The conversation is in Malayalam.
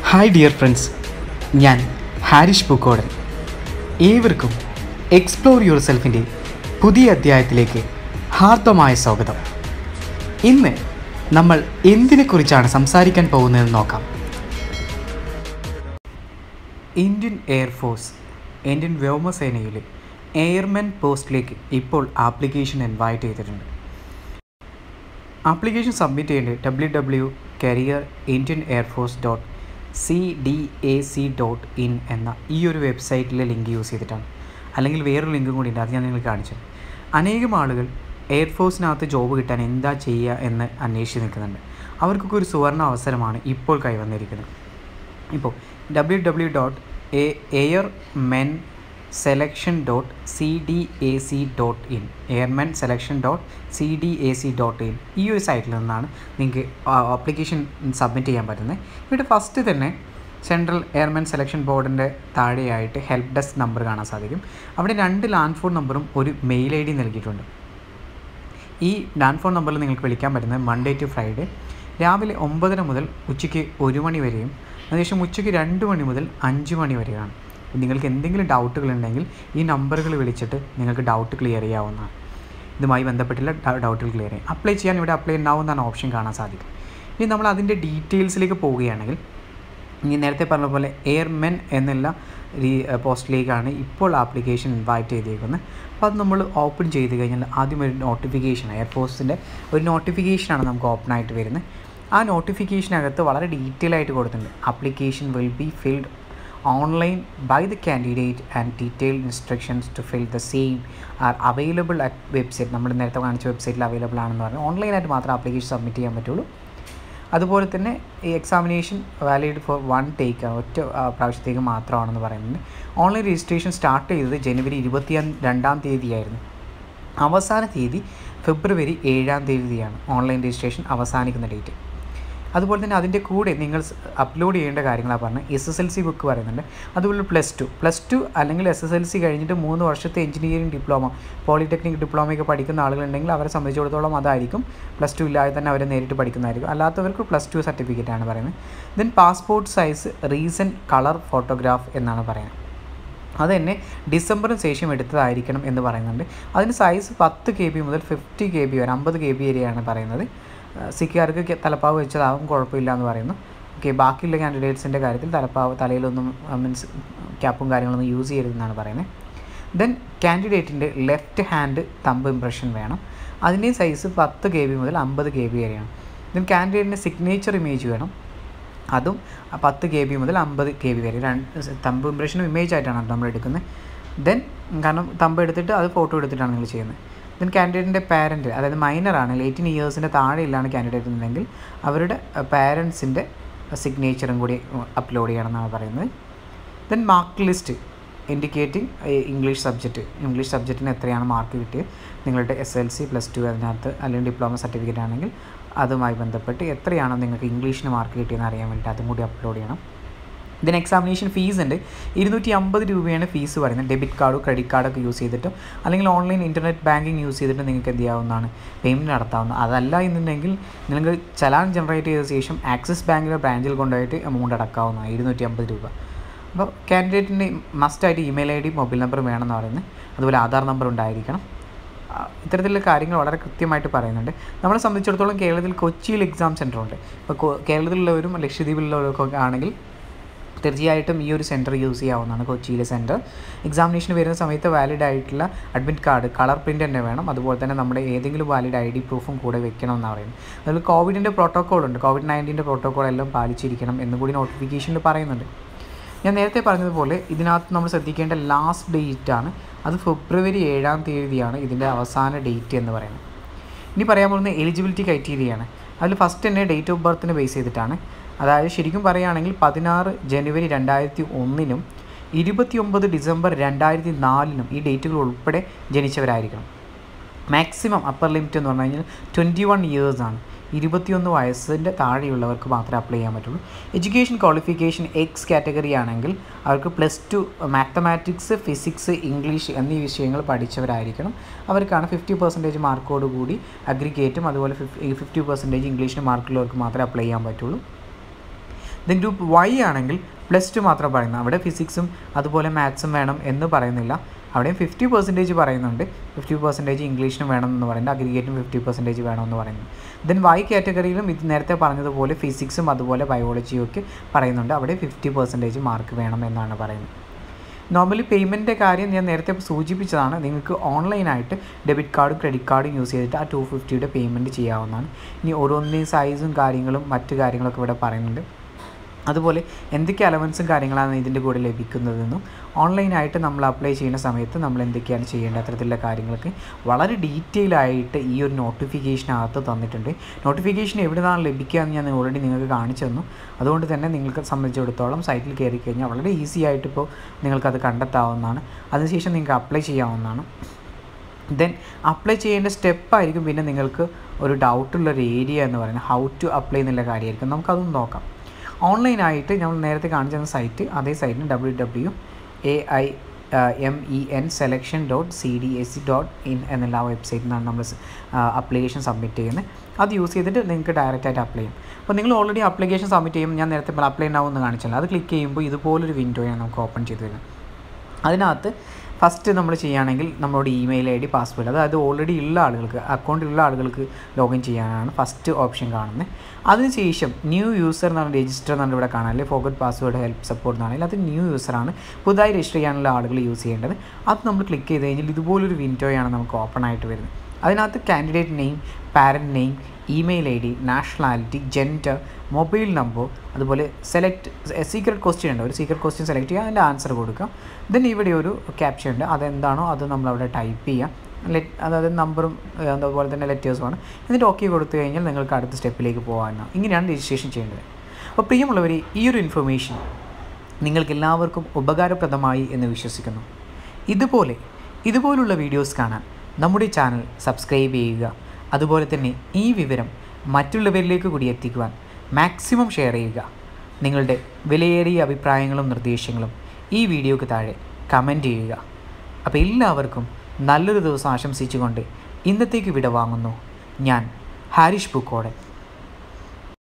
ഹായ് ഡിയർ ഫ്രണ്ട്സ് ഞാൻ ഹാരിഷ് പൂക്കോടൻ ഏവർക്കും എക്സ്പ്ലോർ യുവർ സെൽഫിൻ്റെ പുതിയ അധ്യായത്തിലേക്ക് ഹാർദമായ സ്വാഗതം ഇന്ന് നമ്മൾ എന്തിനെക്കുറിച്ചാണ് സംസാരിക്കാൻ പോകുന്നതെന്ന് നോക്കാം ഇന്ത്യൻ എയർഫോഴ്സ് ഇന്ത്യൻ വ്യോമസേനയിൽ എയർമെൻ പോസ്റ്റിലേക്ക് ഇപ്പോൾ ആപ്ലിക്കേഷൻ ഇൻവൈറ്റ് ചെയ്തിട്ടുണ്ട് ആപ്ലിക്കേഷൻ സബ്മിറ്റ് ചെയ്യേണ്ടത് W W career Indian air force dot C D A C dot in എന്ന ഈ ഒരു വെബ്സൈറ്റിലെ ലിങ്ക് യൂസ് ചെയ്തിട്ടാണ് അല്ലെങ്കിൽ വേറൊരു ലിങ്കും കൂടി ഉണ്ട് അത് ഞാൻ നിങ്ങൾക്ക് കാണിച്ചു അനേകം ആളുകൾ എയർഫോഴ്സിനകത്ത് ജോബ് കിട്ടാൻ എന്താ ചെയ്യുക എന്ന് അന്വേഷിച്ച് നിൽക്കുന്നുണ്ട് അവർക്കൊക്കെ ഒരു സുവർണ അവസരമാണ് ഇപ്പോൾ കൈവന്നിരിക്കുന്നത് ഇപ്പോൾ W W dot A airmen selection dot C D A C dot in airmen selection dot C D A C dot in ഈ ഒരു സൈറ്റിൽ നിന്നാണ് നിങ്ങൾക്ക് ആപ്ലിക്കേഷൻ സബ്മിറ്റ് ചെയ്യാൻ പറ്റുന്നത് ഇവിടെ ഫസ്റ്റ് തന്നെ സെൻട്രൽ എയർമെൻ സെലക്ഷൻ ബോർഡിൻ്റെ താഴെയായിട്ട് ഹെൽപ്പ് ഡെസ്ക് നമ്പർ കാണാൻ സാധിക്കും അവിടെ രണ്ട് ലാൻഡ് ഫോൺ നമ്പറും ഒരു മെയിൽ ഐ ഡി നൽകിയിട്ടുണ്ട് ഈ ലാൻഡ് ഫോൺ നമ്പറിൽ നിങ്ങൾക്ക് വിളിക്കാൻ പറ്റുന്നത് മൺഡേ ടു ഫ്രൈഡേ രാവിലെ ഒമ്പതര മുതൽ ഉച്ചയ്ക്ക് ഒരു മണി വരെയും അതിനുശേഷം ഉച്ചയ്ക്ക് രണ്ട് മണി മുതൽ അഞ്ച് മണി വരെയാണ് നിങ്ങൾക്ക് എന്തെങ്കിലും ഡൗട്ടുകൾ ഉണ്ടെങ്കിൽ ഈ നമ്പറുകൾ വിളിച്ചിട്ട് നിങ്ങൾക്ക് ഡൗട്ട് ക്ലിയർ ചെയ്യാവുന്നതാണ് ഇതുമായി ബന്ധപ്പെട്ടുള്ള ഡൗട്ടുകൾ ക്ലിയർ ചെയ്യും അപ്ലൈ ചെയ്യാൻ ഇവിടെ അപ്ലൈ ഉണ്ടാവുന്നതാണ് ഓപ്ഷൻ കാണാൻ സാധിക്കും ഇനി നമ്മൾ അതിൻ്റെ ഡീറ്റെയിൽസിലേക്ക് പോവുകയാണെങ്കിൽ ഇനി നേരത്തെ പറഞ്ഞ പോലെ എയർമെൻ എന്നുള്ള ഈ പോസ്റ്റിലേക്കാണ് ഇപ്പോൾ ആപ്ലിക്കേഷൻ ഇൻവൈറ്റ് ചെയ്തേക്കുന്നത് അപ്പോൾ അത് നമ്മൾ ഓപ്പൺ ചെയ്ത് കഴിഞ്ഞാൽ ആദ്യം ഒരു നോട്ടിഫിക്കേഷൻ എയർഫോഴ്സിൻ്റെ ഒരു നോട്ടിഫിക്കേഷനാണ് നമുക്ക് ഓപ്പൺ ആയിട്ട് വരുന്നത് ആ നോട്ടിഫിക്കേഷനകത്ത് വളരെ ഡീറ്റെയിൽ ആയിട്ട് കൊടുത്തിട്ടുണ്ട് application will be filled online by the candidate and detailed instructions to fill the same are available at website നമ്മൾ നേരത്തെ കാണിച്ച വെബ്സൈറ്റിൽ അവൈലബിൾ ആണെന്ന് പറഞ്ഞു ഓൺലൈനായിട്ട് മാത്രമേ ആപ്ലിക്കേഷൻ സബ്മിറ്റ് ചെയ്യാൻ പറ്റുള്ളൂ അതുപോലെ തന്നെ ഈ examination valid for one take ഒറ്റ പ്രാവശ്യത്തേക്ക് മാത്രമാണെന്ന് പറയുന്നുണ്ട് ഓൺലൈൻ രജിസ്ട്രേഷൻ സ്റ്റാർട്ട് ചെയ്തത് ജനുവരി ഇരുപത്തി രണ്ടാം തീയതിയായിരുന്നു അവസാന തീയതി ഫെബ്രുവരി ഏഴാം തീയതിയാണ് ഓൺലൈൻ രജിസ്ട്രേഷൻ അവസാനിക്കുന്ന ഡേറ്റ് അതുപോലെ തന്നെ അതിൻ്റെ കൂടെ നിങ്ങൾ അപ്ലോഡ് ചെയ്യേണ്ട കാര്യങ്ങളാണ് പറഞ്ഞത് S S L C book പറയുന്നുണ്ട് അതുപോലെ പ്ലസ് ടു പ്ലസ് ടു അല്ലെങ്കിൽ എസ് എസ് എൽ സി കഴിഞ്ഞിട്ട് മൂന്ന് വർഷത്തെ എഞ്ചിനീയറിംഗ് ഡിപ്ലോമ പോളിടെക്നിക് ഡിപ്ലോമയൊക്കെ പഠിക്കുന്ന ആളുകളുണ്ടെങ്കിൽ അവരെ സംബന്ധിച്ചിടത്തോളം അതായിരിക്കും പ്ലസ് ടു ഇല്ലാതെ തന്നെ അവരെ നേരിട്ട് പഠിക്കുന്നതായിരിക്കും അല്ലാത്തവർക്ക് പ്ലസ് ടു സർട്ടിഫിക്കറ്റ് ആണ് പറയുന്നത് then passport size recent colour photograph എന്നാണ് പറയുന്നത് അത് തന്നെ ഡിസംബറിന് ശേഷം എടുത്തതായിരിക്കണം എന്ന് പറയുന്നുണ്ട് അതിന് സൈസ് പത്ത് കെ ബി മുതൽ ഫിഫ്റ്റി കെ ബി വരെ അമ്പത് കെ ബി വരെയാണ് പറയുന്നത് സിക്കാർക്ക് തലപ്പാവ് വെച്ചതാവും കുഴപ്പമില്ല എന്ന് പറയുന്നു ഓക്കെ ബാക്കിയുള്ള കാൻഡിഡേറ്റ്സിൻ്റെ കാര്യത്തിൽ തലപ്പാവ് തലയിലൊന്നും മീൻസ് ക്യാപ്പും കാര്യങ്ങളൊന്നും യൂസ് ചെയ്യരുതെന്നാണ് പറയുന്നത് ദെൻ കാൻഡിഡേറ്റിൻ്റെ ലെഫ്റ്റ് ഹാൻഡ് തമ്പ് ഇംപ്രഷൻ വേണം അതിൻ്റെ സൈസ് പത്ത് കെ ബി മുതൽ അമ്പത് കെ ബി വരെയാണ് ദെൻ കാൻഡിഡേറ്റിൻ്റെ സിഗ്നേച്ചർ ഇമേജ് വേണം അതും പത്ത് കെ ബി മുതൽ അമ്പത് കെ ബി വരെ രണ്ട് തമ്പ് ഇംപ്രഷനും ഇമേജ് ആയിട്ടാണ് നമ്മൾ എടുക്കുന്നത് ദെൻ കാരണം തമ്പ് എടുത്തിട്ട് അത് ഫോട്ടോ എടുത്തിട്ടാണ് നിങ്ങൾ ചെയ്യുന്നത് ദെൻ കാൻഡിഡേറ്റിൻ്റെ പാരൻറ്റ് അതായത് മൈനറാണ് എയ്റ്റീൻ ഇയേഴ്സിൻ്റെ താഴെയില്ലാണ് കാൻഡിഡേറ്റ് എന്നുണ്ടെങ്കിൽ അവരുടെ പാരൻസിൻ്റെ സിഗ്നേച്ചറും കൂടി അപ്ലോഡ് ചെയ്യണം എന്നാണ് പറയുന്നത് then mark list indicating English subject English സബ്ജക്റ്റിന് എത്രയാണ് മാർക്ക് കിട്ടിയത് നിങ്ങളുടെ S L C plus two അതിനകത്ത് അല്ലെങ്കിൽ ഡിപ്ലോമ സർട്ടിഫിക്കറ്റ് ആണെങ്കിൽ അതുമായി ബന്ധപ്പെട്ട് എത്രയാണോ നിങ്ങൾക്ക് ഇംഗ്ലീഷിന് മാർക്ക് കിട്ടിയെന്ന് അറിയാൻ വേണ്ടിയിട്ട് അതും കൂടി അപ്ലോഡ് ചെയ്യണം ഇതിന് എക്സാമിനേഷൻ ഫീസ് ഉണ്ട് ഇരുന്നൂറ്റി അമ്പത് രൂപയാണ് ഫീസ് പറയുന്നത് ഡെബിറ്റ് കാർഡോ ക്രെഡിറ്റ് കാർഡൊക്കെ യൂസ് ചെയ്തിട്ടും അല്ലെങ്കിൽ ഓൺലൈൻ ഇൻ്റർനെറ്റ് ബാങ്കിങ് യൂസ് ചെയ്തിട്ട് നിങ്ങൾക്ക് എന്ത് ചെയ്യാവുന്നതാണ് പേയ്മെൻറ്റ് നടത്താവുന്നത് അതല്ല എന്നുണ്ടെങ്കിൽ നിങ്ങൾക്ക് ചലാൻ ജനറേറ്റ് ചെയ്ത ശേഷം ആക്സിസ് ബാങ്കിലെ ബ്രാഞ്ചിൽ കൊണ്ടുപോയിട്ട് എമൗണ്ട് അടക്കാവുന്നതാണ് ഇരുന്നൂറ്റി അമ്പത് രൂപ അപ്പോൾ കാൻഡിഡേറ്റിൻ്റെ മസ്റ്റായിട്ട് email I D mobile number വേണമെന്ന് പറയുന്നത് അതുപോലെ ആധാർ നമ്പർ ഉണ്ടായിരിക്കണം ഇത്തരത്തിലുള്ള കാര്യങ്ങൾ വളരെ കൃത്യമായിട്ട് പറയുന്നുണ്ട് നമ്മളെ സംബന്ധിച്ചിടത്തോളം കേരളത്തിൽ കൊച്ചിയിൽ എക്സാം സെൻറ്റർ ഉണ്ട് ഇപ്പോൾ കേരളത്തിലുള്ളവരും ലക്ഷദ്വീപിലുള്ളവർക്കൊക്കെ ആണെങ്കിൽ തീർച്ചയായിട്ടും ഈ ഒരു സെൻറ്റർ യൂസ് ചെയ്യാവുന്നതാണ് കൊച്ചിയിലെ സെൻറ്റർ എക്സാമിനേഷൻ വരുന്ന സമയത്ത് വാലിഡ് ആയിട്ടുള്ള അഡ്മിറ്റ് കാർഡ് കളർ പ്രിൻ്റ് തന്നെ വേണം അതുപോലെ തന്നെ നമ്മുടെ ഏതെങ്കിലും വാലിഡ് ഐ ഡി പ്രൂഫും കൂടെ വെക്കണം എന്നാണ് പറയുന്നത് അതിൽ കോവിഡിൻ്റെ പ്രോട്ടോക്കോൾ ഉണ്ട് കോവിഡ് നയൻറ്റീൻ്റെ പ്രോട്ടോക്കോൾ എല്ലാം പാലിച്ചിരിക്കണം എന്ന് കൂടി നോട്ടിഫിക്കേഷനിൽ പറയുന്നുണ്ട് ഞാൻ നേരത്തെ പറഞ്ഞതുപോലെ ഇതിനകത്ത് നമ്മൾ ശ്രദ്ധിക്കേണ്ട ലാസ്റ്റ് ഡേറ്റ് ആണ് അത് ഫെബ്രുവരി ഏഴാം തീയതിയാണ് ഇതിൻ്റെ അവസാന ഡേറ്റ് എന്ന് പറയുന്നത് ഇനി പറയാൻ പോകുന്നത് എലിജിബിലിറ്റി ക്രൈറ്റീരിയയാണ് അതിൽ ഫസ്റ്റ് തന്നെ ഡേറ്റ് ഓഫ് ബർത്തിനെ ബേസ് ചെയ്തിട്ടാണ് അതായത് ശരിക്കും പറയുകയാണെങ്കിൽ പതിനാറ് ജനുവരി രണ്ടായിരത്തി ഒന്നിനും ഇരുപത്തിയൊമ്പത് ഡിസംബർ രണ്ടായിരത്തി നാലിനും ഈ ഡേറ്റുകൾ ഉൾപ്പെടെ ജനിച്ചവരായിരിക്കണം മാക്സിമം അപ്പർ ലിമിറ്റ് എന്ന് പറഞ്ഞു കഴിഞ്ഞാൽ ട്വൻറ്റി വൺ ഇയേഴ്സാണ് ഇരുപത്തിയൊന്ന് വയസ്സിൻ്റെ താഴെയുള്ളവർക്ക് മാത്രമേ അപ്ലൈ ചെയ്യാൻ പറ്റുള്ളൂ എഡ്യൂക്കേഷൻ ക്വാളിഫിക്കേഷൻ എക്സ് കാറ്റഗറി ആണെങ്കിൽ അവർക്ക് plus two mathematics physics English എന്നീ വിഷയങ്ങൾ പഠിച്ചവരായിരിക്കണം അവർക്കാണ് ഫിഫ്റ്റി പെർസെൻറ്റേജ് മാർക്കോട് കൂടി അഗ്രിഗേറ്റും അതുപോലെ ഫിഫ്റ്റി പെർസെൻറ്റേജ് ഇംഗ്ലീഷിന് മാർക്കുള്ളവർക്ക് മാത്രമേ അപ്ലൈ ചെയ്യാൻ പറ്റുള്ളൂ ദെൻ ഗ്രൂപ്പ് വൈ ആണെങ്കിൽ പ്ലസ് ടു മാത്രം പറയുന്നത് അവിടെ ഫിസിക്സും അതുപോലെ മാത്സും വേണം എന്ന് പറയുന്നില്ല അവിടെയും ഫിഫ്റ്റി പെർസെൻറ്റേജ് പറയുന്നുണ്ട് ഫിഫ്റ്റി പെർസെൻറ്റേജ് ഇംഗ്ലീഷിനും വേണമെന്ന് പറയുന്നുണ്ട് അഗ്രിഗേറ്റും ഫിഫ്റ്റി പെർസെൻറ്റേജ് വേണമെന്ന് പറയുന്നു ദെൻ വൈ കാറ്റഗറിയിലും ഇത് നേരത്തെ പറഞ്ഞതുപോലെ ഫിസിക്സും അതുപോലെ ബയോളജിയും ഒക്കെ പറയുന്നുണ്ട് അവിടെ ഫിഫ്റ്റി പെർസെൻറ്റേജ് മാർക്ക് വേണം എന്നാണ് പറയുന്നത് നോർമലി പേയ്മെൻറ്റിൻ്റെ കാര്യം ഞാൻ നേരത്തെ സൂചിപ്പിച്ചതാണ് നിങ്ങൾക്ക് ഓൺലൈനായിട്ട് ഡെബിറ്റ് കാർഡും ക്രെഡിറ്റ് കാർഡും യൂസ് ചെയ്തിട്ട് ആ ടു ഫിഫ്റ്റിയുടെ പേയ്മെൻറ്റ് ചെയ്യാവുന്നതാണ് ഇനി ഓരോന്നിൻ്റെയും സൈസും കാര്യങ്ങളും മറ്റു കാര്യങ്ങളൊക്കെ ഇവിടെ പറയുന്നുണ്ട് അതുപോലെ എന്തൊക്കെ അലവൻസും കാര്യങ്ങളാണ് ഇതിൻ്റെ കൂടെ ലഭിക്കുന്നതെന്നും ഓൺലൈനായിട്ട് നമ്മൾ അപ്ലൈ ചെയ്യുന്ന സമയത്ത് നമ്മൾ എന്തൊക്കെയാണ് ചെയ്യേണ്ടത് അത്തരത്തിലുള്ള കാര്യങ്ങളൊക്കെ വളരെ ഡീറ്റെയിൽ ആയിട്ട് ഈ ഒരു നോട്ടിഫിക്കേഷനകത്ത് തന്നിട്ടുണ്ട് നോട്ടിഫിക്കേഷൻ എവിടെ നിന്നാണ് ലഭിക്കുക എന്ന് ഞാൻ ഓൾറെഡി നിങ്ങൾക്ക് കാണിച്ചു തന്നു അതുകൊണ്ട് തന്നെ നിങ്ങൾക്ക് സംബന്ധിച്ചിടത്തോളം സൈറ്റിൽ കയറി കഴിഞ്ഞാൽ വളരെ ഈസി ആയിട്ട് ഇപ്പോൾ നിങ്ങൾക്കത് കണ്ടെത്താവുന്നതാണ് അതിനുശേഷം നിങ്ങൾക്ക് അപ്ലൈ ചെയ്യാവുന്നതാണ് ദെൻ അപ്ലൈ ചെയ്യേണ്ട സ്റ്റെപ്പായിരിക്കും പിന്നെ നിങ്ങൾക്ക് ഒരു ഡൗട്ടുള്ളൊരു ഏരിയ എന്ന് പറയുന്നത് ഹൗ ടു അപ്ലൈ എന്നുള്ള കാര്യമായിരിക്കും നമുക്കതൊന്ന് നോക്കാം ഓൺലൈനായിട്ട് നമ്മൾ നേരത്തെ കാണിച്ചു തന്ന സൈറ്റ് അതേ സൈറ്റിന് W W A I M E N selection dot C D S C dot in എന്നുള്ള ആ വെബ്സൈറ്റിൽ നിന്നാണ് നമ്മൾ അപ്ലിക്കേഷൻ സബ്മിറ്റ് ചെയ്യുന്നത് അത് യൂസ് ചെയ്തിട്ട് നിങ്ങൾക്ക് ഡയറക്റ്റ് ആയിട്ട് അപ്ലൈ ചെയ്യും അപ്പോൾ നിങ്ങൾ ഓൾറെഡി അപ്ലിക്കേഷൻ സബ്മിറ്റ് ചെയ്യുമ്പോൾ ഞാൻ നേരത്തെ അപ്ലൈ ഉണ്ടാവുമെന്ന് കാണിച്ചല്ലോ അത് ക്ലിക്ക് ചെയ്യുമ്പോൾ ഇതുപോലൊരു വിൻഡോയാണ് നമുക്ക് ഓപ്പൺ ചെയ്ത് വരുന്നത് അതിനകത്ത് ഫസ്റ്റ് നമ്മൾ ചെയ്യുകയാണെങ്കിൽ നമ്മളോട് ഇമെയിൽ ഐ ഡി പാസ്വേഡ് അതായത് ഓൾറെഡി ഉള്ള ആളുകൾക്ക് അക്കൗണ്ട് ഉള്ള ആളുകൾക്ക് ലോഗിൻ ചെയ്യാനാണ് ഫസ്റ്റ് ഓപ്ഷൻ കാണുന്നത് അതിനുശേഷം ന്യൂ യൂസർ എന്നാണ് രജിസ്റ്റർ എന്നാണ് ഇവിടെ കാണാൻ അല്ലെങ്കിൽ ഫോഗറ്റ് പാസ്വേഡ് ഹെൽപ്പ് സപ്പോർട്ട് എന്നാണെങ്കിൽ അത് ന്യൂ യൂസറാണ് പുതുതായി രജിസ്റ്റർ ചെയ്യാനുള്ള ആളുകൾ യൂസ് ചെയ്യേണ്ടത് അത് നമ്മൾ ക്ലിക്ക് ചെയ്ത് കഴിഞ്ഞാൽ ഇതുപോലൊരു വിൻഡോയാണ് നമുക്ക് ഓപ്പൺ ആയിട്ട് വരുന്നത് അതിനകത്ത് candidate name parent name email I D nationality gender mobile number അതുപോലെ സെലക്ട് സീക്രട്ട് ക്വസ്റ്റ്യൻ ഉണ്ട് ഒരു സീക്രട്ട് ക്വസ്റ്റ്യൻ സെലക്ട് ചെയ്യുക അതിൻ്റെ ആൻസർ കൊടുക്കുക ദെൻ ഇവിടെ ഒരു ക്യാപ്ഷൻ ഉണ്ട് അതെന്താണോ അത് നമ്മൾ അവിടെ ടൈപ്പ് ചെയ്യുക ലെറ്റ് അതായത് നമ്പറും അതുപോലെ തന്നെ ലെറ്റേഴ്സുമാണ് എന്നിട്ട് ഓക്കെ കൊടുത്തു കഴിഞ്ഞാൽ നിങ്ങൾക്ക് അടുത്ത സ്റ്റെപ്പിലേക്ക് പോകാനാണ് ഇങ്ങനെയാണ് രജിസ്ട്രേഷൻ ചെയ്യേണ്ടത് അപ്പോൾ പ്രിയമുള്ളവർ ഈ ഒരു ഇൻഫർമേഷൻ നിങ്ങൾക്ക് എല്ലാവർക്കും ഉപകാരപ്രദമായി എന്ന് വിശ്വസിക്കുന്നു ഇതുപോലെ ഇതുപോലുള്ള വീഡിയോസ് കാണാൻ നമ്മുടെ ചാനൽ സബ്സ്ക്രൈബ് ചെയ്യുക അതുപോലെ തന്നെ ഈ വിവരം മറ്റുള്ളവരിലേക്ക് കൂടി എത്തിക്കുവാൻ മാക്സിമം ഷെയർ ചെയ്യുക നിങ്ങളുടെ വിലയേറിയ അഭിപ്രായങ്ങളും നിർദ്ദേശങ്ങളും ഈ വീഡിയോക്ക് താഴെ കമൻറ്റ് ചെയ്യുക അപ്പോൾ എല്ലാവർക്കും നല്ലൊരു ദിവസം ആശംസിച്ചുകൊണ്ട് ഇന്നത്തേക്ക് വിട വാങ്ങുന്നു ഞാൻ ഹാരിഷ് പൂക്കോടെ